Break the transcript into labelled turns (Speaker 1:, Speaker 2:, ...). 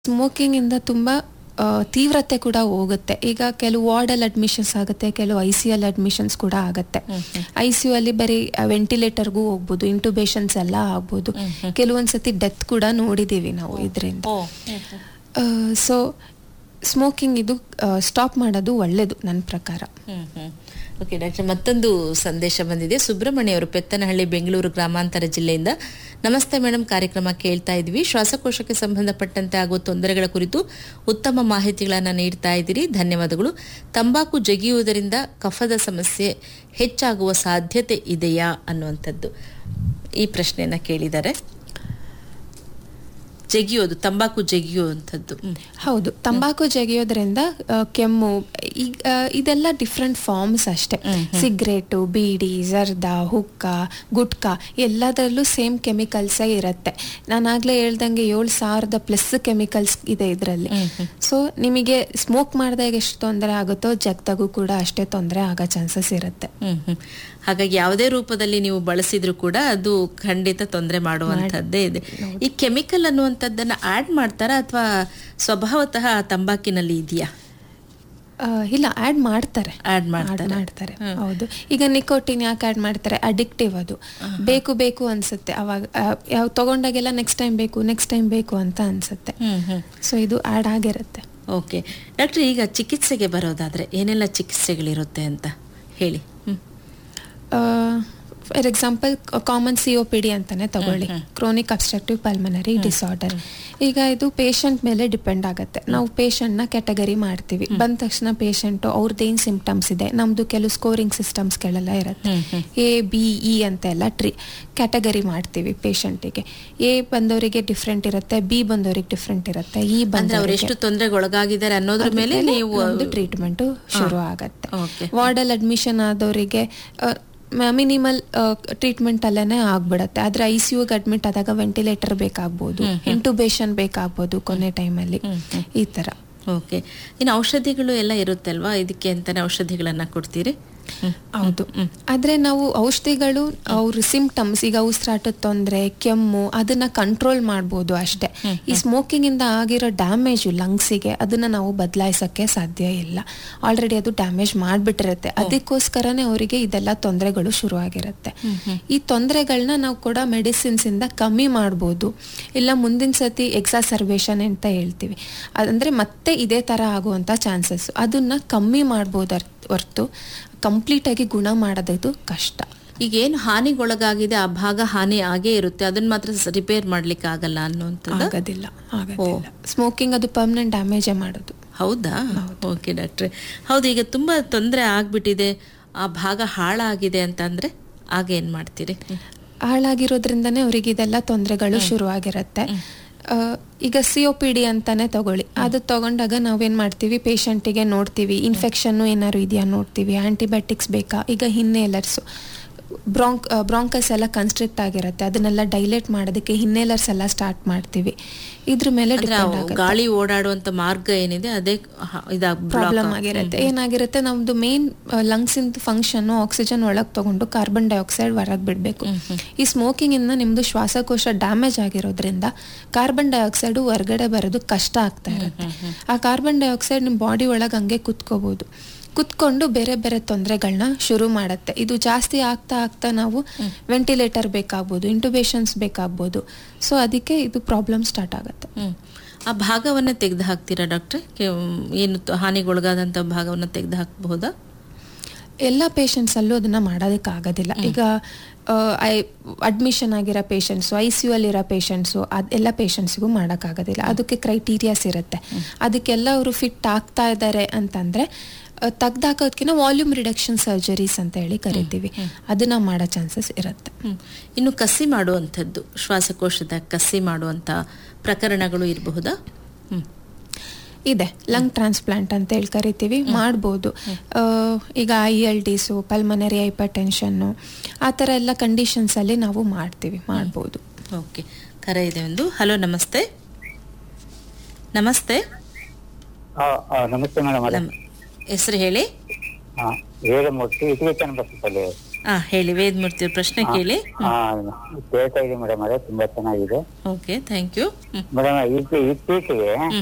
Speaker 1: Smoking ಇಂದ ತುಂಬಾ ಆ, ತೀವ್ರತೆ ಕೂಡ ಹೋಗುತ್ತೆ ಈಗ ಕೆಲವು ವಾರ್ಡಲ್ಲಿ ಅಡ್ಮಿಷನ್ಸ್ ಆಗುತ್ತೆ ಕೆಲವು ಐ ಸಿ ಅಲ್ಲಿ ಅಡ್ಮಿಷನ್ಸ್ ಕೂಡ ಆಗುತ್ತೆ ಐ ಸಿ ಯು ಅಲ್ಲಿ ಬರೀ ವೆಂಟಿಲೇಟರ್ಗೂ ಹೋಗ್ಬೋದು ಇಂಟುಬೇಷನ್ಸ್ ಎಲ್ಲ ಆಗ್ಬೋದು ಕೆಲವೊಂದ್ಸತಿ ಡೆತ್ ಕೂಡ ನೋಡಿದೀವಿ ನಾವು ಇದರಿಂದ
Speaker 2: ಓ
Speaker 1: ಸೊ ಸ್ಮೋಕಿಂಗ್ ಇದು ಸ್ಟಾಪ್ ಮಾಡೋದು ಒಳ್ಳೇದು ನನ್ನ ಪ್ರಕಾರ
Speaker 2: ಹ್ಮ್ ಹ್ಮ್ ಓಕೆ ಡಾಕ್ಟರ್ ಮತ್ತೊಂದು ಸಂದೇಶ ಬಂದಿದೆ ಸುಬ್ರಹ್ಮಣ್ಯ ಅವರು ಪೆತ್ತನಹಳ್ಳಿ ಬೆಂಗಳೂರು ಗ್ರಾಮಾಂತರ ಜಿಲ್ಲೆಯಿಂದ ನಮಸ್ತೆ ಮೇಡಮ್ ಕಾರ್ಯಕ್ರಮ ಕೇಳ್ತಾ ಇದ್ವಿ ಶ್ವಾಸಕೋಶಕ್ಕೆ ಸಂಬಂಧಪಟ್ಟಂತೆ ಆಗುವ ತೊಂದರೆಗಳ ಕುರಿತು ಉತ್ತಮ ಮಾಹಿತಿಗಳನ್ನು ನೀಡ್ತಾ ಇದ್ದೀರಿ ಧನ್ಯವಾದಗಳು ತಂಬಾಕು ಜಗಿಯುವುದರಿಂದ ಕಫದ ಸಮಸ್ಯೆ ಹೆಚ್ಚಾಗುವ ಸಾಧ್ಯತೆ ಇದೆಯಾ ಅನ್ನುವಂಥದ್ದು ಈ ಪ್ರಶ್ನೆಯನ್ನ ಕೇಳಿದ್ದಾರೆ ಜಗಿಯೋದು ತಂಬಾಕು ಜಗಿಯುವಂಥದ್ದು ಹ್ಮ್.
Speaker 1: ಹೌದು ತಂಬಾಕು ಜಗಿಯೋದ್ರಿಂದ ಆ, ಕೆಮ್ಮು ಈಗ ಆ, ಇದೆಲ್ಲ ಡಿಫ್ರೆಂಟ್ ಫಾರ್ಮ್ಸ್ ಅಷ್ಟೇ ಸಿಗರೇಟು ಬೀಡಿ ಜರ್ದ ಹುಕ್ಕ ಗುಟ್ಕಾ ಎಲ್ಲದರಲ್ಲೂ ಸೇಮ್ ಕೆಮಿಕಲ್ಸೇ ಇರುತ್ತೆ ನಾನು ಆಗ್ಲೇ ಹೇಳ್ದಂಗೆ ಏಳು ಸಾವಿರದ ಪ್ಲಸ್ ಕೆಮಿಕಲ್ಸ್ ಇದೆ ಇದರಲ್ಲಿ ಸೊ ನಿಮಗೆ ಸ್ಮೋಕ್ ಮಾಡಿದಾಗ ಎಷ್ಟು ತೊಂದರೆ ಆಗುತ್ತೋ ಜಗ್ದಾಗೂ ಕೂಡ ಅಷ್ಟೇ ತೊಂದರೆ ಆಗೋ ಚಾನ್ಸಸ್ ಇರುತ್ತೆ
Speaker 2: ಹ್ಮ್ ಹ್ಮ್. ಹಾಗಾಗಿ ಯಾವುದೇ ರೂಪದಲ್ಲಿ ನೀವು ಬಳಸಿದ್ರು ಕೂಡ ಅದು ಖಂಡಿತ ತೊಂದರೆ ಮಾಡುವಂತದ್ದೇ ಇದೆ ಈ ಕೆಮಿಕಲ್ ಅನ್ನುವಂಥದ್ದನ್ನ ಆಡ್ ಮಾಡ್ತಾರಾ ಅಥವಾ ಸ್ವಭಾವತಃ ಆ ತಂಬಾಕಿನಲ್ಲಿ ಇದೆಯಾ
Speaker 1: ಆ, ಇಲ್ಲ ಆಡ್ ಮಾಡ್ತಾರೆ
Speaker 2: ಆಡ್
Speaker 1: ಆಡ್
Speaker 2: ಮಾಡ್ತಾರೆ
Speaker 1: ಮಾಡ್ತಾರೆ ಹೌದು ಈಗ ನಿಕೋಟಿನ್ ಯಾಕೆ ಆಡ್ ಮಾಡ್ತಾರೆ ಅಡಿಕ್ಟಿವ್ ಅದು ಬೇಕು ಬೇಕು ಅನ್ಸುತ್ತೆ ಅವಾಗ ಆ, ಯಾವ ತಗೊಂಡಾಗೆಲ್ಲ ನೆಕ್ಸ್ಟ್ ಟೈಮ್ ಬೇಕು ನೆಕ್ಸ್ಟ್ ಟೈಮ್ ಬೇಕು ಅಂತ ಅನ್ಸುತ್ತೆ
Speaker 2: ಹ್ಮ್ ಹ್ಮ್
Speaker 1: ಸೊ ಇದು ಆಡ್ ಆಗಿರುತ್ತೆ
Speaker 2: ಓಕೆ ಡಾಕ್ಟರ್ ಈಗ ಚಿಕಿತ್ಸೆಗೆ ಬರೋದಾದ್ರೆ ಏನೆಲ್ಲ ಚಿಕಿತ್ಸೆಗಳಿರುತ್ತೆ ಅಂತ ಹೇಳಿ ಹ್ಮ್
Speaker 1: for example common C O P D ಅಂತಾನೆ ತಗೊಳ್ಳಿ ಕ್ರೋನಿಕ್ ಅಬ್ಸ್ಟ್ರಕ್ಟಿವ್ ಪಲ್ಮನರಿ ಡಿಸಾರ್ಡರ್ ಈಗ ಇದು ಪೇಷಂಟ್ ಮೇಲೆ ಡಿಪೆಂಡ್ ಆಗುತ್ತೆ ನಾವು ಪೇಷಂಟ್ನ ಕ್ಯಾಟಗರಿ ಮಾಡ್ತೀವಿ ಬಂದ ತಕ್ಷಣ ಪೇಷಂಟು ಅವ್ರದ್ದೇನು ಸಿಂಪ್ಟಮ್ಸ್ ಇದೆ ನಮ್ದು ಕೆಲವು ಸ್ಕೋರಿಂಗ್ ಸಿಸ್ಟಮ್ಸ್ಗಳೆಲ್ಲ ಇರುತ್ತೆ ಎ ಬಿ ಇ ಅಂತೆಲ್ಲ ಟ್ರೀ ಕ್ಯಾಟಗರಿ ಮಾಡ್ತೀವಿ ಪೇಷಂಟಿಗೆ ಎ ಬಂದವರಿಗೆ ಡಿಫ್ರೆಂಟ್ ಇರುತ್ತೆ ಬಿ ಬಂದವರಿಗೆ ಡಿಫ್ರೆಂಟ್ ಇರುತ್ತೆ ಇ
Speaker 2: ಅಂದ್ರೆ ಅವ್ರು
Speaker 1: ಬಂದವರಿಗೆ
Speaker 2: ಎಷ್ಟು ತೊಂದರೆಗೆ ಒಳಗಾಗಿದ್ದಾರೆ ಅನ್ನೋದ್ರ ಮೇಲೆ ನೀವು
Speaker 1: ಒಂದು ಟ್ರೀಟ್ಮೆಂಟ್ ಶುರು ಆಗತ್ತೆ
Speaker 2: ಓಕೆ
Speaker 1: ವಾರ್ಡಲ್ಲಿ ಅಡ್ಮಿಷನ್ ಆದವರಿಗೆ ಮಿನಿಮಲ್ ಟ್ರೀಟ್ಮೆಂಟ್ ಅಲ್ಲೇನೆ ಆಗ್ಬಿಡತ್ತೆ ಆದ್ರೆ ಐ ಸಿ ಯುಗೆ ಅಡ್ಮಿಟ್ ಆದಾಗ ವೆಂಟಿಲೇಟರ್ ಬೇಕಾಗ್ಬೋದು ಇಂಟುಬೇಷನ್ ಬೇಕಾಗ್ಬೋದು ಕೊನೆ ಟೈಮಲ್ಲಿ ಈ ತರ
Speaker 2: ಓಕೆ ಇನ್ನು ಔಷಧಿಗಳು ಎಲ್ಲ ಇರುತ್ತೆ ಅಲ್ವಾ ಇದಕ್ಕೆ ಅಂತಾನೆ ಔಷಧಿಗಳನ್ನ ಕೊಡ್ತೀರಿ ಹ್ಮ್.
Speaker 1: ಹೌದು ಆದ್ರೆ ನಾವು ಔಷಧಿಗಳು ಅವ್ರ ಸಿಂಪ್ಟಮ್ಸ್ ಈಗ ಉಸಿರಾಟದ ತೊಂದರೆ ಕೆಮ್ಮು ಅದನ್ನ ಕಂಟ್ರೋಲ್ ಮಾಡ್ಬೋದು ಅಷ್ಟೇ ಈ ಸ್ಮೋಕಿಂಗ್ ಇಂದ ಆಗಿರೋ ಡ್ಯಾಮೇಜ್ ಲಂಗ್ಸಿಗೆ ಅದನ್ನ ನಾವು ಬದಲಾಯಿಸಕ್ಕೆ ಸಾಧ್ಯ ಇಲ್ಲ ಆಲ್ರೆಡಿ ಅದು ಡ್ಯಾಮೇಜ್ ಮಾಡ್ಬಿಟ್ಟಿರುತ್ತೆ ಅದಕ್ಕೋಸ್ಕರನೇ ಅವರಿಗೆ ಇದೆಲ್ಲ ತೊಂದರೆಗಳು ಶುರು ಆಗಿರುತ್ತೆ ಈ ತೊಂದರೆಗಳನ್ನ ನಾವು ಕೂಡ ಮೆಡಿಸಿನ್ಸ್ ಇಂದ ಕಮ್ಮಿ ಮಾಡ್ಬೋದು ಇಲ್ಲ ಮುಂದಿನ ಸತಿ ಎಕ್ಸಾಸರ್ವೇಷನ್ ಅಂತ ಹೇಳ್ತೀವಿ ಅಂದ್ರೆ ಮತ್ತೆ ಇದೇ ತರ ಆಗುವಂತ ಚಾನ್ಸಸ್ ಅದನ್ನ ಕಮ್ಮಿ ಮಾಡ್ಬೋದು ಅರ್- ಹೊರ್ತು ಕಂಪ್ಲೀಟ್ ಆಗಿ ಗುಣ ಮಾಡೋದು ಕಷ್ಟ
Speaker 2: ಈಗ ಏನು ಹಾನಿಗೊಳಗಾಗಿದೆ ಆ ಭಾಗ ಹಾನಿ ಆಗೇ ಇರುತ್ತೆ ಅದನ್ನ ಮಾತ್ರ ರಿಪೇರ್ ಮಾಡ್ಲಿಕ್ಕೆ ಆಗಲ್ಲ ಅನ್ನುವಂಥದ್ದು
Speaker 1: ಆಗೋದಿಲ್ಲ ಆಗೋದಿಲ್ಲ ಸ್ಮೋಕಿಂಗ್ ಅದು ಪರ್ಮನೆಂಟ್ ಡ್ಯಾಮೇಜೇ ಮಾಡೋದು
Speaker 2: ಹೌದಾ ಓಕೆ ಡಾಕ್ಟ್ರೆ ಹೌದು ಈಗ ತುಂಬಾ ತೊಂದರೆ ಆಗ್ಬಿಟ್ಟಿದೆ ಆ ಭಾಗ ಹಾಳಾಗಿದೆ ಅಂತ ಅಂದ್ರೆ ಆಗ ಏನ್ ಮಾಡ್ತೀರಿ
Speaker 1: ಹಾಳಾಗಿರೋದ್ರಿಂದನೇ ಅವರಿಗೆ ಇದೆಲ್ಲ ತೊಂದರೆಗಳು ಶುರುವಾಗಿರುತ್ತೆ ಆ, ಈಗ ಸಿ ಒ ಪಿ ಡಿ ಅಂತಾನೆ ತಗೊಳ್ಳಿ ಅದು ತಗೊಂಡಾಗ ನಾವೇನ್ ಮಾಡ್ತೀವಿ ಪೇಷಂಟಿಗೆ ನೋಡ್ತೀವಿ ಇನ್ಫೆಕ್ಷನ್ ಏನಾದ್ರು ಇದೆಯಾ ನೋಡ್ತೀವಿ ಆಂಟಿಬಯೋಟಿಕ್ಸ್ ಬೇಕಾ ಈಗ ಹಿನ್ನೇಲರ್ಸು ಬ್ರಾಂಕ್ ಬ್ರಾಂಕಸ್ ಎಲ್ಲ ಕನ್ಸ್ಟ್ರಿಕ್ಟ್ ಆಗಿರುತ್ತೆ ಅದನ್ನೆಲ್ಲ ಡೈಲೇಟ್ ಮಾಡೋದಕ್ಕೆ ಹಿನ್ನೇಲರ್ಸ್ ಎಲ್ಲ ಸ್ಟಾರ್ಟ್ ಮಾಡ್ತೀವಿ ಇದ್ರ ಮೇಲೆ
Speaker 2: ಅಂದ್ರೆ
Speaker 1: ಡಿಪೆಂಡ್
Speaker 2: ಆ
Speaker 1: ಆಗುತ್ತೆ
Speaker 2: ಗಾಳಿ ಓಡಾಡುವಂತ ಮಾರ್ಗ ಏನಿದೆ ಅದೇ ಹ- ಇದಾಗ
Speaker 1: ಪ್ರಾಬ್ಲಮ್ ಆಗಿರುತ್ತೆ ಏನಾಗಿರುತ್ತೆ ನಮ್ದು ಮೇನ್ ಲಂಗ್ಸ್ ಇಂದ ಫಂಕ್ಷನ್ ಆಕ್ಸಿಜನ್ ಒಳಗ್ ತಗೊಂಡು ಕಾರ್ಬನ್ ಡೈಆಕ್ಸೈಡ್ ಹೊರಗೆ ಬಿಡಬೇಕು ಈ ಸ್ಮೋಕಿಂಗ್ ಇಂದ ನಿಮ್ದು ಶ್ವಾಸಕೋಶ ಡ್ಯಾಮೇಜ್ ಆಗಿರೋದ್ರಿಂದ ಕಾರ್ಬನ್ ಡೈಆಕ್ಸೈಡ್ ಹೊರಗಡೆ ಬರೋದು ಕಷ್ಟ ಆಗ್ತಾ ಇರುತ್ತೆ ಆ ಕಾರ್ಬನ್ ಡೈಆಕ್ಸೈಡ್ ನಿಮ್ ಬಾಡಿ ಒಳಗೆ ಹಂಗೆ ಕುತ್ಕೋಬಹುದು ಕುತ್ಕೊಂಡು ಬೇರೆ ಬೇರೆ ತೊಂದರೆಗಳನ್ನ ಶುರು ಮಾಡುತ್ತೆ ಇದು ಜಾಸ್ತಿ ಆಗ್ತಾ ಆಗ್ತಾ ನಾವು ವೆಂಟಿಲೇಟರ್ ಬೇಕಾಗ್ಬೋದು ಇಂಟುಬೇಷನ್ಸ್ ಬೇಕಾಗ್ಬೋದು ಸೊ ಅದಕ್ಕೆ ಇದು ಪ್ರಾಬ್ಲಮ್ ಸ್ಟಾರ್ಟ್ ಆಗುತ್ತೆ
Speaker 2: ಹ್ಮ್. ಆ ಭಾಗವನ್ನ ತೆಗೆದು ಹಾಕ್ತೀರಾ ಡಾಕ್ಟ್ರೆ ಏನು ತ- ಹಾನಿಗೊಳಗಾದಂತ ಭಾಗವನ್ನ ತೆಗೆದು ಹಾಕಬಹುದಾ
Speaker 1: ಎಲ್ಲ ಪೇಷಂಟ್ಸ್ ಅಲ್ಲೂ ಅದನ್ನ ಮಾಡೋದಕ್ಕೆ ಆಗೋದಿಲ್ಲ ಈಗ ಅಡ್ಮಿಷನ್ ಆಗಿರೋ ಪೇಷಂಟ್ಸು ಐ ಸಿ ಯು ಅಲ್ಲಿರೋ ಪೇಷಂಟ್ಸು ಎಲ್ಲ ಪೇಷಂಟ್ಸಿಗೂ ಮಾಡೋಕ್ಕಾಗೋದಿಲ್ಲ ಅದಕ್ಕೆ ಕ್ರೈಟೀರಿಯಾಸ್ ಇರುತ್ತೆ ಅದಕ್ಕೆಲ್ಲ ಅವರು ಫಿಟ್ ಆಗ್ತಾ ಇದ್ದಾರೆ ಅಂತಂದ್ರೆ ತೆಗ್ದಾಕೋದಕ್ಕಿಂತ ವಾಲ್ಯೂಮ್ ರಿಡಕ್ಷನ್ ಸರ್ಜರೀಸ್ ಅಂತ ಹೇಳಿ ಕರಿತೀವಿ ಅದನ್ನ ಮಾಡೋ ಚಾನ್ಸಸ್ ಇರುತ್ತೆ
Speaker 2: ಹ್ಮ್. ಇನ್ನು ಕಸಿ ಮಾಡುವಂಥದ್ದು ಶ್ವಾಸಕೋಶದ ಕಸಿ ಮಾಡುವಂತ ಪ್ರಕರಣಗಳು ಇರಬಹುದಾ ಹ್ಮ್
Speaker 1: ಇದೆ ಲಂಗ್ ಟ್ರಾನ್ಸ್ಪ್ಲಾಂಟ್ ಅಂತ ಹೇಳಿ ಕರಿತೀವಿ ಮಾಡ್ಬೋದು ಆ, ಈಗ I L Ds pulmonary hypertension ಆ ಥರ ಎಲ್ಲ ಕಂಡೀಷನ್ಸಲ್ಲಿ ನಾವು ಮಾಡ್ತೀವಿ ಮಾಡ್ಬೋದು
Speaker 2: ಓಕೆ ಕರೆ ಇದೆ ಒಂದು ಹಲೋ ನಮಸ್ತೆ ನಮಸ್ತೆ
Speaker 3: ಆ, ಆ, ನಮಸ್ತೆ ಮೇಡಮ್ ಅದೇ
Speaker 2: ನಮ್ಮ ಹೆಸರು ಹೇಳಿ
Speaker 3: ವೇದಮೂರ್ತಿ ಇತಿವೇತನ ಬಸ್ಸಲ್ಲಿ
Speaker 2: ಆ ಹೇಳಿ ವೇದಮೂರ್ತಿ ಅವ್ರ ಪ್ರಶ್ನೆ ಕೇಳಿ
Speaker 3: ಹಾ ಕೇಳ್ತಾ ಇದೆ ಮೇಡಮ್ ಅದೇ ತುಂಬಾ ಚೆನ್ನಾಗಿದೆ
Speaker 2: ಓಕೆ ಥ್ಯಾಂಕ್ ಯು
Speaker 3: ಮೇಡಮ್ ಇತ್ತೀಚೆಗೆ